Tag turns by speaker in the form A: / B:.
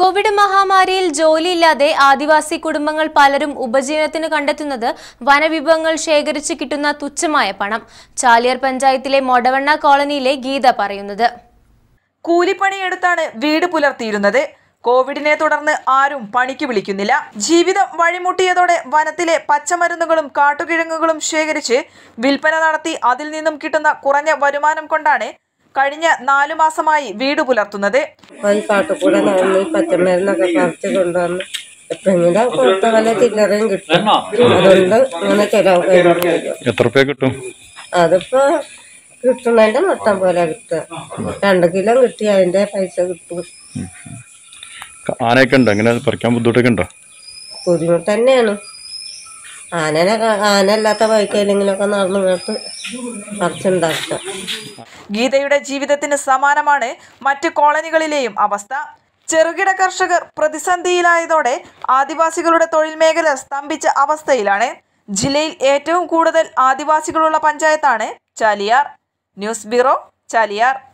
A: Covid മഹാമാരിയിൽ ജോലിയില്ലാതെ ആദിവാസി കുടുംബങ്ങൾ പലരും ഉപജീവനത്തിന് കണ്ടെത്തുന്നത് വനവിഭവങ്ങൾ ശേഖരിച്ച് കിട്ടുന്ന തുച്ഛമായ പണം ചാലിയാർ പഞ്ചായത്തിലെ മൊടവണ്ണ കോളനിയിലെ ഗീത പറയുന്നത്
B: കൂലിപ്പണിയെടുത്താണ് വീട് പുലർത്തിയിരുന്നത് കോവിഡിനെ തുടർന്ന് ആരും പണിക്ക് വിളിക്കുന്നില്ല ജീവിതം വഴിമുട്ടിയതോടെ വനത്തിലെ പച്ചമരുന്നുകളും കാട്ടുകിഴങ്ങുകളും ശേഖരിച്ച് വിൽപ്പന നടത്തി അതിൽ നിന്നും കിട്ടുന്ന കുറഞ്ഞ വരുമാനം കൊണ്ടാണ് കഴിഞ്ഞ നാലു മാസമായി വീട് പുലർത്തുന്നത്
C: അപ്പൊ ഈ കാട്ടുകൂടെ നടന്ന് ഈ പച്ചമരുന്നൊക്കെ പറിച്ച് കൊണ്ടുവന്ന് എപ്പോഴെങ്കിലും കൊടുത്ത വല്ല ചില്ലറയും കിട്ടും അതുകൊണ്ട് അങ്ങനെ ചിലവ് കഴിഞ്ഞു
D: എത്ര രൂപ കിട്ടും
C: അതിപ്പോ കിട്ടുന്നതിന്റെ മൊത്തം പോലെ കിട്ടുക രണ്ട് കിലോ കിട്ടി അതിന്റെ പൈസ കിട്ടും
D: ആനയൊക്കെ ഉണ്ടോ അങ്ങനെ പറിക്കാൻ ബുദ്ധിമുട്ടൊക്കെ ഉണ്ടോ
C: ബുദ്ധിമുട്ട് തന്നെയാണ് ആനനെ ക- ആന അല്ലാത്ത വഴിക്കല്ലെങ്കിലൊക്കെ നടന്നു കേട്ട് പറിച്ചുണ്ടാക്കുക
B: ഗീതയുടെ ജീവിതത്തിന് സമാനമാണ് മറ്റ് കോളനികളിലെയും അവസ്ഥ ചെറുകിട കർഷകർ പ്രതിസന്ധിയിലായതോടെ ആദിവാസികളുടെ തൊഴിൽ മേഖല സ്തംഭിച്ച അവസ്ഥയിലാണ് ജില്ലയിൽ ഏറ്റവും കൂടുതൽ ആദിവാസികളുള്ള പഞ്ചായത്താണ് ചാലിയാർ ന്യൂസ് ബ്യൂറോ ചാലിയാർ